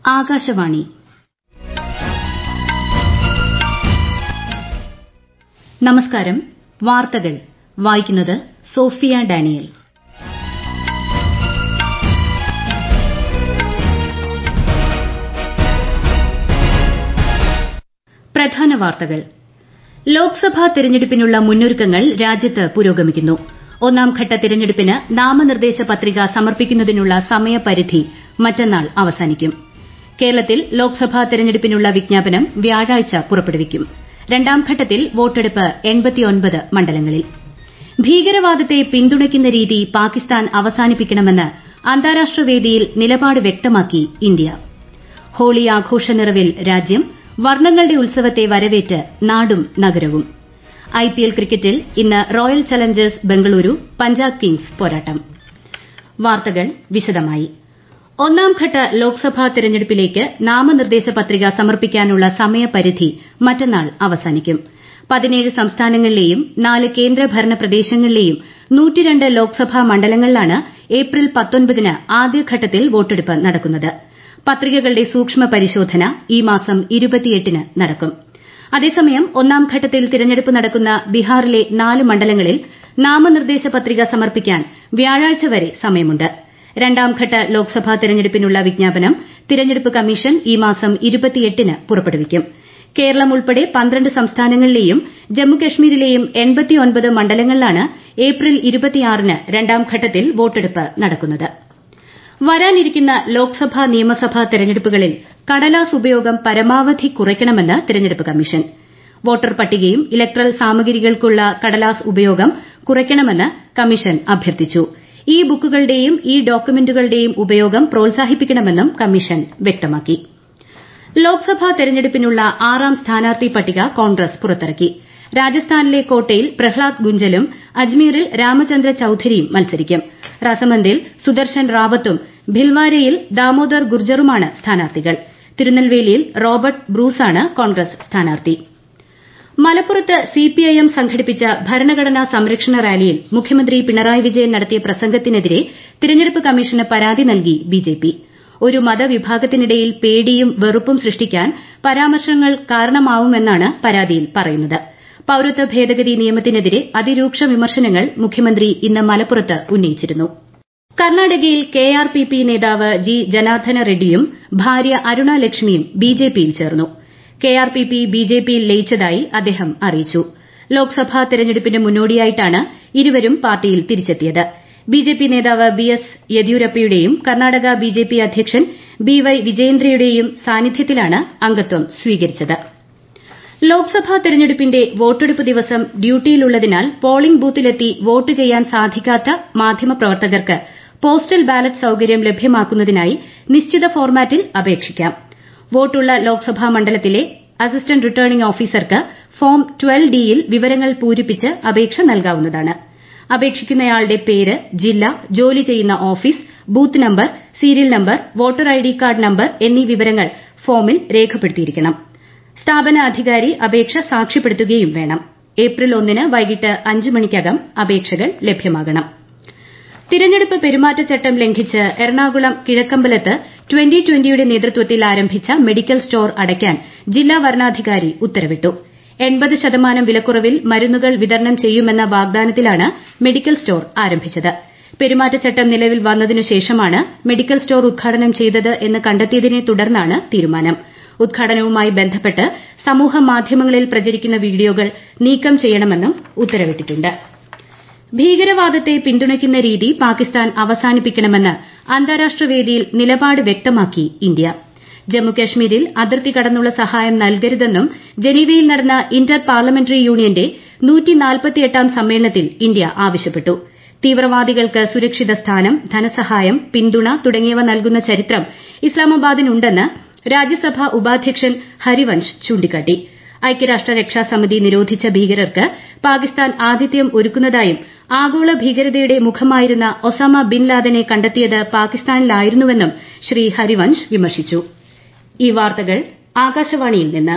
ആകാശവാണി നമസ്കാരം വാർത്തകൾ വായിക്കുന്നത് സോഫിയ ഡാനിയൽ പ്രധാന വാർത്തകൾ ലോക്സഭാ തെരഞ്ഞെടുപ്പിനുള്ള മുന്നൊരുക്കങ്ങൾ രാജ്യത്ത് പുരോഗമിക്കുന്നു ഒന്നാംഘട്ട തെരഞ്ഞെടുപ്പിന് നാമനിർദ്ദേശ പത്രിക സമർപ്പിക്കുന്നതിനുള്ള സമയപരിധി മറ്റന്നാൾ അവസാനിക്കും കേരളത്തിൽ ലോക്സഭാ തെരഞ്ഞെടുപ്പിനുള്ള വിജ്ഞാപനം വ്യാഴാഴ്ച പുറപ്പെടുവിക്കും രണ്ടാംഘട്ടത്തിൽ വോട്ടെടുപ്പ് മണ്ഡലങ്ങളിൽ ഭീകരവാദത്തെ പിന്തുണയ്ക്കുന്ന രീതി പാകിസ്ഥാൻ അവസാനിപ്പിക്കണമെന്ന് അന്താരാഷ്ട്ര വേദിയിൽ നിലപാട് വ്യക്തമാക്കി ഇന്ത്യ ഹോളി ആഘോഷ നിറവിൽ രാജ്യം വർണ്ണങ്ങളുടെ ഉത്സവത്തെ വരവേറ്റ് നാടും നഗരവും ഐപിഎൽ ക്രിക്കറ്റിൽ ഇന്ന് royal Challengers Bengaluru Punjab Kings പോരാട്ടം വാർത്തകൾ വിശദമായി ഒന്നാംഘട്ട ലോക്സഭാ തെരഞ്ഞെടുപ്പിലേക്ക് നാമനിർദ്ദേശ പത്രിക സമർപ്പിക്കാനുള്ള സമയപരിധി മറ്റന്നാൾ അവസാനിക്കും പതിനേഴ് സംസ്ഥാനങ്ങളിലെയും നാല് കേന്ദ്രഭരണ പ്രദേശങ്ങളിലെയും നൂറ്റിരണ്ട് ലോക്സഭാ മണ്ഡലങ്ങളിലാണ് ഏപ്രിൽ പത്തൊൻപതിന് ആദ്യഘട്ടത്തിൽ വോട്ടെടുപ്പ് നടക്കുന്നത് പത്രികകളുടെ സൂക്ഷ്മ പരിശോധന ഈ മാസം ന് നടക്കും അതേസമയം ഒന്നാംഘട്ടത്തിൽ തിരഞ്ഞെടുപ്പ് നടക്കുന്ന ബീഹാറിലെ നാല് മണ്ഡലങ്ങളിൽ നാമനിർദ്ദേശ പത്രിക സമർപ്പിക്കാൻ വ്യാഴാഴ്ച വരെ സമയമുണ്ട് രണ്ടാംഘട്ട ലോക്സഭാ തെരഞ്ഞെടുപ്പിനുള്ള വിജ്ഞാപനം തിരഞ്ഞെടുപ്പ് കമ്മീഷൻ ഈ മാസം ന് പുറപ്പെടുവിക്കും കേരളം ഉൾപ്പെടെ പന്ത്രണ്ട് സംസ്ഥാനങ്ങളിലെയും ജമ്മുകശ്മീരിലെയും മണ്ഡലങ്ങളിലാണ് ഏപ്രിൽ ന് രണ്ടാംഘട്ടത്തിൽ വോട്ടെടുപ്പ് നടക്കുന്നത് വരാനിരിക്കുന്ന ലോക്സഭാ നിയമസഭാ തെരഞ്ഞെടുപ്പുകളിൽ കടലാസ് ഉപയോഗം പരമാവധി കുറയ്ക്കണമെന്ന് തെരഞ്ഞെടുപ്പ് കമ്മീഷൻ വോട്ടർ പട്ടികയും ഇലക്ടറൽ സാമഗ്രികൾക്കുള്ള കടലാസ് ഉപയോഗം കുറയ്ക്കണമെന്ന് കമ്മീഷൻ അഭ്യർത്ഥിച്ചു ഇ ബുക്കുകളുടെയും ഇ ഡോക്യുമെന്റുകളുടെയും ഉപയോഗം പ്രോത്സാഹിപ്പിക്കണമെന്നും കമ്മീഷൻ വ്യക്തമാക്കി ലോക്സഭാ തെരഞ്ഞെടുപ്പിനുള്ള ആറാം സ്ഥാനാർത്ഥി പട്ടിക കോൺഗ്രസ് പുറത്തിറക്കി രാജസ്ഥാനിലെ കോട്ടയിൽ പ്രഹ്ലാദ് ഗുഞ്ചലും അജ്മീറിൽ രാമചന്ദ്ര ചൌധരിയും മത്സരിക്കും റാസമന്ദിൽ സുദർശൻ റാവത്തും ഭിൽവാരയിൽ ദാമോദർ ഗുർജറുമാണ് സ്ഥാനാർത്ഥികൾ തിരുനെൽവേലിയിൽ റോബർട്ട് ബ്രൂസാണ് കോൺഗ്രസ് സ്ഥാനാർത്ഥി മലപ്പുറത്ത് സിപിഐഎം സംഘടിപ്പിച്ച ഭരണഘടനാ സംരക്ഷണ റാലിയിൽ മുഖ്യമന്ത്രി പിണറായി വിജയൻ നടത്തിയ പ്രസംഗത്തിനെതിരെ തിരഞ്ഞെടുപ്പ് കമ്മീഷന് പരാതി നൽകി ബിജെപി ഒരു മതവിഭാഗത്തിനിടയിൽ പേടിയും വെറുപ്പും സൃഷ്ടിക്കാൻ പരാമർശങ്ങൾ കാരണമാവുമെന്നാണ് പരാതിയിൽ പറയുന്നത് പൌരത്വ ഭേദഗതി നിയമത്തിനെതിരെ അതിരൂക്ഷ വിമർശനങ്ങൾ മുഖ്യമന്ത്രി ഇന്ന് മലപ്പുറത്ത് ഉന്നയിച്ചിരുന്നു കർണാടകയിൽ കെ ആർ പി പി നേതാവ് ജി ജനാർദ്ദന റെഡ്ഡിയും ഭാര്യ അരുണ ലക്ഷ്മിയും ബിജെപിയിൽ ചേർന്നു കെ ആർ പി പി ബിജെപിയിൽ ലയിച്ചതായി അദ്ദേഹം അറിയിച്ചു ലോക്സഭാ തെരഞ്ഞെടുപ്പിന് മുന്നോടിയായിട്ടാണ് ഇരുവരും പാർട്ടിയിൽ തിരിച്ചെത്തിയത് ബിജെപി നേതാവ് ബി എസ് യെദ്യൂരപ്പയുടെയും കർണാടക ബിജെപി അധ്യക്ഷൻ ബി വൈ വിജയേന്ദ്രയുടെയും സാന്നിധ്യത്തിലാണ് അംഗത്വം സ്വീകരിച്ചത് ലോക്സഭാ തെരഞ്ഞെടുപ്പിന്റെ വോട്ടെടുപ്പ് ദിവസം ഡ്യൂട്ടിയിലുള്ളതിനാൽ പോളിംഗ് ബൂത്തിലെത്തി വോട്ട് ചെയ്യാൻ സാധിക്കാത്ത മാധ്യമപ്രവർത്തകർക്ക് പോസ്റ്റൽ ബാലറ്റ് സൌകര്യം ലഭ്യമാക്കുന്നതിനായി നിശ്ചിത ഫോർമാറ്റിൽ അപേക്ഷിക്കാം വോട്ടുള്ള ലോക്സഭാ മണ്ഡലത്തിലെ അസിസ്റ്റന്റ് റിട്ടേണിംഗ് ഓഫീസർക്ക് ഫോം ട്വൽവ് ഡിയിൽ വിവരങ്ങൾ പൂരിപ്പിച്ച് അപേക്ഷ നൽകാവുന്നതാണ് അപേക്ഷിക്കുന്നയാളുടെ പേര് ജില്ല ജോലി ചെയ്യുന്ന office booth number serial number voter ID card number എന്നീ വിവരങ്ങൾ ഫോമിൽ രേഖപ്പെടുത്തിയിരിക്കണം സ്ഥാപന അധികാരി അപേക്ഷ സാക്ഷ്യപ്പെടുത്തുകയും വേണം ഏപ്രിൽ ഒന്നിന് വൈകിട്ട് അഞ്ച് മണിക്കകം അപേക്ഷകൾ ലഭ്യമാകണം തിരഞ്ഞെടുപ്പ് പെരുമാറ്റച്ചട്ടം ലംഘിച്ച് എറണാകുളം കിഴക്കമ്പലത്ത് ട്വന്റി ട്വന്റിയുടെ നേതൃത്വത്തിൽ ആരംഭിച്ച മെഡിക്കൽ സ്റ്റോർ അടയ്ക്കാൻ ജില്ലാ വരണാധികാരി ഉത്തരവിട്ടു എൺപത് ശതമാനം വിലക്കുറവിൽ മരുന്നുകൾ വിതരണം ചെയ്യുമെന്ന വാഗ്ദാനത്തിലാണ് മെഡിക്കൽ സ്റ്റോർ ആരംഭിച്ചത് പെരുമാറ്റച്ചട്ടം നിലവിൽ വന്നതിനു ശേഷമാണ് മെഡിക്കൽ സ്റ്റോർ ഉദ്ഘാടനം ചെയ്തത് എന്ന് കണ്ടെത്തിയതിനെ തുടർന്നാണ് തീരുമാനം ഉദ്ഘാടനവുമായി ബന്ധപ്പെട്ട് സമൂഹ മാധ്യമങ്ങളിൽ പ്രചരിക്കുന്ന വീഡിയോകൾ നീക്കം ചെയ്യണമെന്നും ഉത്തരവിട്ടിട്ടുണ്ട് ഭീകരവാദത്തെ പിന്തുണയ്ക്കുന്ന രീതി പാകിസ്ഥാൻ അവസാനിപ്പിക്കണമെന്ന് അന്താരാഷ്ട്ര വേദിയിൽ നിലപാട് വ്യക്തമാക്കി ഇന്ത്യ ജമ്മുകശ്മീരിൽ അതിർത്തി കടന്നുള്ള സഹായം നൽകരുതെന്നും ജനീവയിൽ നടന്ന ഇന്റർ പാർലമെന്ററി യൂണിയന്റെ ാം സമ്മേളനത്തിൽ ഇന്ത്യ ആവശ്യപ്പെട്ടു തീവ്രവാദികൾക്ക് സുരക്ഷിത സ്ഥാനം ധനസഹായം പിന്തുണ തുടങ്ങിയവ നൽകുന്ന ചരിത്രം ഇസ്ലാമാബാദിനുണ്ടെന്ന് രാജ്യസഭാ ഉപാധ്യക്ഷൻ ഹരിവൻഷ് ചൂണ്ടിക്കാട്ടി ഐക്യരാഷ്ട്ര രക്ഷാസമിതി നിരോധിച്ച ഭീകരർക്ക് പാകിസ്ഥാൻ ആതിഥ്യം ഒരുക്കുന്നതായും ആഗോള ഭീകരതയുടെ മുഖമായിരുന്ന ഒസാമ ബിൻ ലാദനെ കണ്ടെത്തിയത് പാകിസ്ഥാനിലായിരുന്നുവെന്നും ശ്രീ ഹരിവൻഷ് വിമർശിച്ചു ഈ വാർത്തകൾ ആകാശവാണിയിൽ നിന്ന്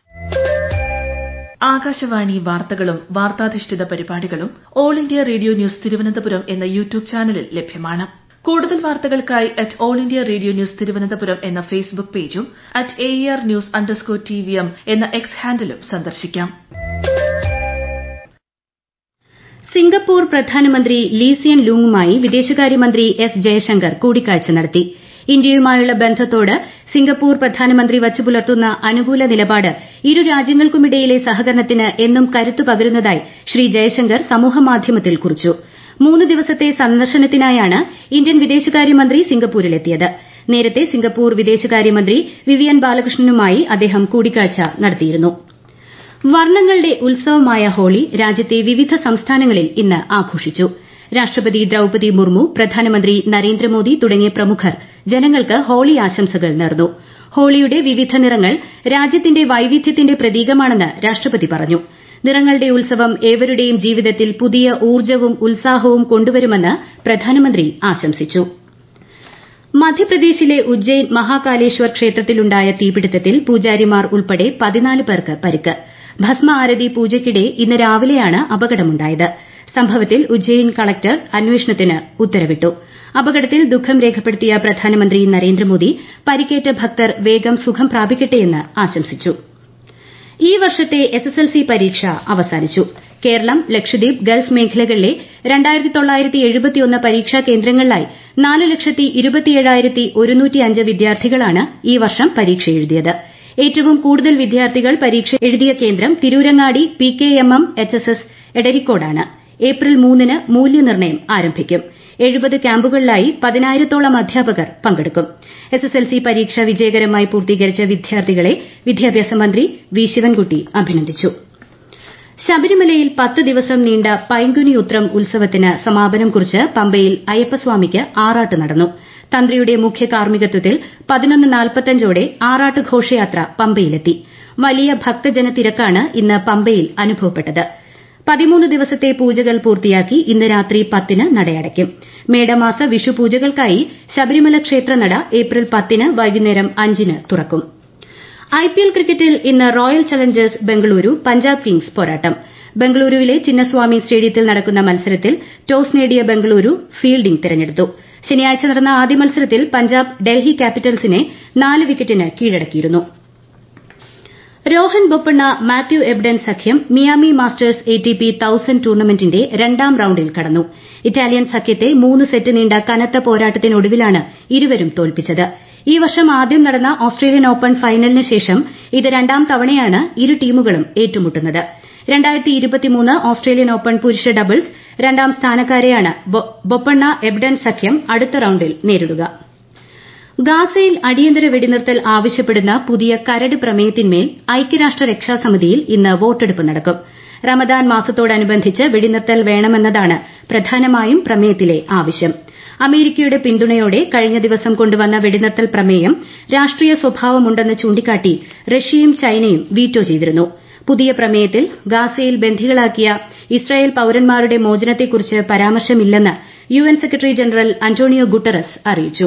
ആകാശവാണി വാർത്തകളും വാർത്താധിഷ്ഠിത പരിപാടികളും all India radio news Thiruvananthapuram എന്ന യൂട്യൂബ് ചാനലിൽ ലഭ്യമാണ് കൂടുതൽ വാർത്തകൾക്കായി at all India radio news Thiruvananthapuram എന്ന ഫേസ്ബുക്ക് പേജും at A R news underscore T V M എന്ന എക്സ് ഹാൻഡിലും സന്ദർശിക്കാം സിംഗപ്പൂർ പ്രധാനമന്ത്രി ലീസിയൻ ലൂങ്ങുമായി വിദേശകാര്യമന്ത്രി എസ് ജയശങ്കർ കൂടിക്കാഴ്ച നടത്തി ഇന്ത്യയുമായുള്ള ബന്ധത്തോട് സിംഗപ്പൂർ പ്രധാനമന്ത്രി വച്ചുപുലർത്തുന്ന അനുകൂല നിലപാട് ഇരു രാജ്യങ്ങൾക്കുമിടയിലെ സഹകരണത്തിന് എന്നും കരുത്തു പകരുന്നതായി ശ്രീ ജയശങ്കർ സമൂഹമാധ്യമത്തിൽ കുറിച്ചു മൂന്ന് ദിവസത്തെ സന്ദർശനത്തിനായാണ് ഇന്ത്യൻ വിദേശകാര്യമന്ത്രി സിംഗപ്പൂരിലെത്തിയത് നേരത്തെ സിംഗപ്പൂർ വിദേശകാര്യമന്ത്രി വിവിയൻ ബാലകൃഷ്ണനുമായി അദ്ദേഹം കൂടിക്കാഴ്ച നടത്തിയിരുന്നു വർണ്ണങ്ങളുടെ ഉത്സവമായ ഹോളി രാജ്യത്തെ വിവിധ സംസ്ഥാനങ്ങളിൽ ഇന്ന് ആഘോഷിച്ചു രാഷ്ട്രപതി ദ്രൌപതി മുർമു പ്രധാനമന്ത്രി നരേന്ദ്രമോദി തുടങ്ങിയ പ്രമുഖർ ജനങ്ങൾക്ക് ഹോളി ആശംസകൾ നേർന്നു ഹോളിയുടെ വിവിധ നിറങ്ങൾ രാജ്യത്തിന്റെ വൈവിധ്യത്തിന്റെ പ്രതീകമാണെന്ന് രാഷ്ട്രപതി പറഞ്ഞു നിറങ്ങളുടെ ഉത്സവം ഏവരുടെയും ജീവിതത്തിൽ പുതിയ ഊർജ്ജവും ഉത്സാഹവും കൊണ്ടുവരുമെന്ന് പ്രധാനമന്ത്രി ആശംസിച്ചു മധ്യപ്രദേശിലെ ഉജ്ജയിൻ മഹാകാലേശ്വർ ക്ഷേത്രത്തിലുണ്ടായ തീപിടുത്തത്തിൽ പൂജാരിമാർ ഉൾപ്പെടെ പതിനാല് പേർക്ക് പരിക്ക് ഭസ്മ ആരതി പൂജയ്ക്കിടെ ഇന്ന് രാവിലെയാണ് അപകടമുണ്ടായത് സംഭവത്തിൽ ഉജ്ജയിൻ കളക്ടർ അന്വേഷണത്തിന് ഉത്തരവിട്ടു അപകടത്തിൽ ദുഃഖം രേഖപ്പെടുത്തിയ പ്രധാനമന്ത്രി നരേന്ദ്രമോദി പരിക്കേറ്റ ഭക്തർ വേഗം സുഖം പ്രാപിക്കട്ടെയെന്ന് ആശംസിച്ചു ഈ വർഷത്തെ എസ്എസ്എൽസി പരീക്ഷ അവസാനിച്ചു കേരളം ലക്ഷദ്വീപ് ഗൾഫ് മേഖലകളിലെ പരീക്ഷാ കേന്ദ്രങ്ങളിലായി നാല് ലക്ഷത്തി ഇരുപത്തിയേഴായിരത്തി ഒരുന്നൂറ്റി അഞ്ച് വിദ്യാർത്ഥികളാണ് ഈ വർഷം പരീക്ഷ എഴുതിയത് ഏറ്റവും കൂടുതൽ വിദ്യാർത്ഥികൾ പരീക്ഷ എഴുതിയ കേന്ദ്രം Tirurangadi P K M M H S S എടരിക്കോടാണ് ഏപ്രിൽ മൂന്നിന് മൂല്യനിർണ്ണയം ആരംഭിക്കും എഴുപത് ക്യാമ്പുകളിലായി പതിനായിരത്തോളം അധ്യാപകർ പങ്കെടുക്കും എസ്എസ്എൽസി പരീക്ഷ വിജയകരമായി പൂർത്തീകരിച്ച വിദ്യാർത്ഥികളെ വിദ്യാഭ്യാസ മന്ത്രി വി ശിവൻകുട്ടി അഭിനന്ദിച്ചു ശബരിമലയിൽ പത്ത് ദിവസം നീണ്ട പൈങ്കുനി ഉത്രം ഉത്സവത്തിന് സമാപനം കുറിച്ച് പമ്പയിൽ അയ്യപ്പസ്വാമിക്ക് ആറാട്ട് നടന്നു തന്ത്രിയുടെ മുഖ്യ കാർമ്മികത്വത്തിൽ പതിനൊന്ന് നാൽപ്പത്തഞ്ചോടെ ആറാട്ട് ഘോഷയാത്ര പമ്പയിലെത്തി വലിയ ഭക്തജന തിരക്കാണ് ഇന്ന് പമ്പയിൽ അനുഭവപ്പെട്ടത് പതിമൂന്ന് ദിവസത്തെ പൂജകൾ പൂർത്തിയാക്കി ഇന്ന് രാത്രി പത്തിന് നടയടയ്ക്കും മേടമാസ വിഷു പൂജകൾക്കായി ശബരിമല ക്ഷേത്രനട ഏപ്രിൽ പത്തിന് വൈകുന്നേരം അഞ്ചിന് തുറക്കും ഐപിഎൽ ക്രിക്കറ്റിൽ ഇന്ന് royal Challengers Bengaluru Punjab Kings പോരാട്ടം ബംഗളൂരുവിലെ ചിന്നസ്വാമി സ്റ്റേഡിയത്തിൽ നടക്കുന്ന മത്സരത്തിൽ ടോസ് നേടിയ ബംഗളൂരു ഫീൽഡിംഗ് തെരഞ്ഞെടുത്തു ശനിയാഴ്ച നടന്ന ആദ്യ മത്സരത്തിൽ പഞ്ചാബ് ഡൽഹി ക്യാപിറ്റൽസിനെ നാല് വിക്കറ്റിന് കീഴടക്കിയിരുന്നു രോഹൻ ബൊപ്പണ്ണ മാത്യു എബ്ഡൻ സഖ്യം മിയാമി മാസ്റ്റേഴ്സ് എടിപി തൌസൻഡ് ടൂർണമെന്റിന്റെ രണ്ടാം റൌണ്ടിൽ കടന്നു ഇറ്റാലിയൻ സഖ്യത്തെ മൂന്ന് സെറ്റ് നീണ്ട കനത്ത പോരാട്ടത്തിനൊടുവിലാണ് ഇരുവരും തോൽപ്പിച്ചത് ഈ വർഷം ആദ്യം നടന്ന ഓസ്ട്രേലിയൻ ഓപ്പൺ ഫൈനലിന് ശേഷം ഇത് രണ്ടാം തവണയാണ് ഇരു ടീമുകളും ഏറ്റുമുട്ടുന്നത് ഓസ്ട്രേലിയൻ ഓപ്പൺ പുരുഷ ഡബിൾസ് രണ്ടാം സ്ഥാനക്കാരെയാണ് ബൊപ്പണ്ണ എബ്ഡൻ സഖ്യം അടുത്ത റൌണ്ടിൽ നേരിടുക ഗാസയിൽ അടിയന്തര വെടിനിർത്തൽ ആവശ്യപ്പെടുന്ന പുതിയ കരട് പ്രമേയത്തിന്മേൽ ഐക്യരാഷ്ട്ര രക്ഷാസമിതിയിൽ ഇന്ന് വോട്ടെടുപ്പ് നടക്കും റമദാൻ മാസത്തോടനുബന്ധിച്ച് വെടിനിർത്തൽ വേണമെന്നതാണ് പ്രധാനമായും പ്രമേയത്തിലെ ആവശ്യം അമേരിക്കയുടെ പിന്തുണയോടെ കഴിഞ്ഞ ദിവസം കൊണ്ടുവന്ന വെടിനിർത്തൽ പ്രമേയം രാഷ്ട്രീയ സ്വഭാവമുണ്ടെന്ന് ചൂണ്ടിക്കാട്ടി റഷ്യയും ചൈനയും വീറ്റോ ചെയ്തിരുന്നു പുതിയ പ്രമേയത്തിൽ ഗാസയിൽ ബന്ദികളാക്കിയ ഇസ്രായേൽ പൌരന്മാരുടെ മോചനത്തെക്കുറിച്ച് പരാമർശമില്ലെന്ന് UN secretary general Antonio Guterres അറിയിച്ചു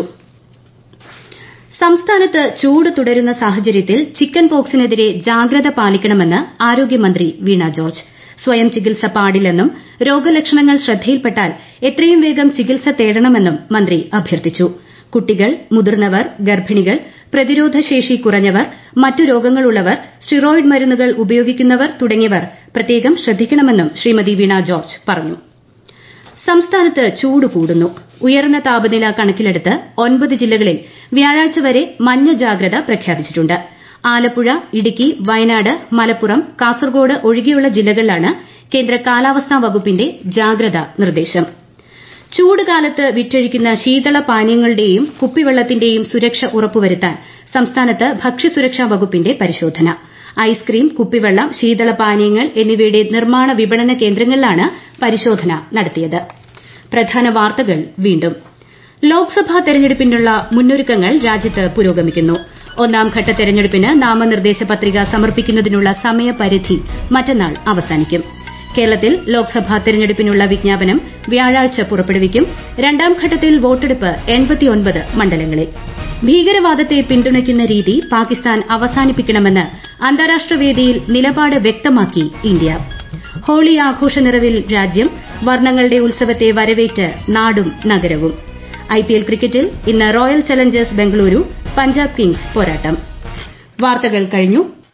സംസ്ഥാനത്ത് ചൂട് തുടരുന്ന സാഹചര്യത്തിൽ ചിക്കൻ പോക്സിനെതിരെ ജാഗ്രത പാലിക്കണമെന്ന് ആരോഗ്യമന്ത്രി വീണ ജോർജ് സ്വയം ചികിത്സ പാടില്ലെന്നും രോഗലക്ഷണങ്ങൾ ശ്രദ്ധയിൽപ്പെട്ടാൽ എത്രയും വേഗം ചികിത്സ തേടണമെന്നും മന്ത്രി അഭ്യർത്ഥിച്ചു കുട്ടികൾ മുതിർന്നവർ ഗർഭിണികൾ പ്രതിരോധശേഷി കുറഞ്ഞവർ മറ്റു രോഗങ്ങളുള്ളവർ സ്റ്റിറോയിഡ് മരുന്നുകൾ ഉപയോഗിക്കുന്നവർ തുടങ്ങിയവർ പ്രത്യേകം ശ്രദ്ധിക്കണമെന്നും ശ്രീമതി വീണ ജോർജ് പറഞ്ഞു സംസ്ഥാനത്ത് ചൂട് കൂടുന്നു ഉയർന്ന താപനില കണക്കിലെടുത്ത് ഒൻപത് ജില്ലകളിൽ വ്യാഴാഴ്ച വരെ മഞ്ഞ ജാഗ്രത പ്രഖ്യാപിച്ചിട്ടുണ്ട് ആലപ്പുഴ ഇടുക്കി വയനാട് മലപ്പുറം കാസർഗോഡ് ഒഴികെയുള്ള ജില്ലകളിലാണ് കേന്ദ്ര കാലാവസ്ഥാ വകുപ്പിന്റെ ജാഗ്രതാ നിർദ്ദേശം ചൂട് കാലത്ത് വിറ്റഴിക്കുന്ന ശീതള പാനീയങ്ങളുടെയും കുപ്പിവെള്ളത്തിന്റെയും സുരക്ഷ ഉറപ്പുവരുത്താൻ സംസ്ഥാനത്ത് ഭക്ഷ്യസുരക്ഷാ വകുപ്പിന്റെ പരിശോധന ഐസ്ക്രീം കുപ്പിവെള്ളം ശീതള പാനീയങ്ങൾ എന്നിവയുടെ നിർമ്മാണ വിപണന കേന്ദ്രങ്ങളിലാണ് പരിശോധന നടത്തിയത് പ്രധാന വാർത്തകൾ വീണ്ടും ലോക്സഭാ തെരഞ്ഞെടുപ്പിനുള്ള മുന്നൊരുക്കങ്ങൾ രാജ്യത്ത് പുരോഗമിക്കുന്നു ഒന്നാംഘട്ട തെരഞ്ഞെടുപ്പിന് നാമനിർദ്ദേശ പത്രിക സമർപ്പിക്കുന്നതിനുള്ള സമയപരിധി മറ്റന്നാൾ അവസാനിക്കും കേരളത്തിൽ ലോക്സഭാ തെരഞ്ഞെടുപ്പിനുള്ള വിജ്ഞാപനം വ്യാഴാഴ്ച പുറപ്പെടുവിക്കും രണ്ടാം ഘട്ടത്തിൽ വോട്ടെടുപ്പ് മണ്ഡലങ്ങളിൽ ഭീകരവാദത്തെ പിന്തുണയ്ക്കുന്ന രീതി പാകിസ്ഥാൻ അവസാനിപ്പിക്കണമെന്ന് അന്താരാഷ്ട്ര വേദിയിൽ നിലപാട് വ്യക്തമാക്കി ഇന്ത്യ ഹോളി ആഘോഷ നിറവിൽ രാജ്യം വർണ്ണങ്ങളുടെ ഉത്സവത്തെ വരവേറ്റ് നാടും നഗരവും ഐപിഎൽ ക്രിക്കറ്റിൽ ഇന്ന് royal Challengers Bengaluru Punjab Kings പോരാട്ടം വാർത്തകൾ കഴിഞ്ഞു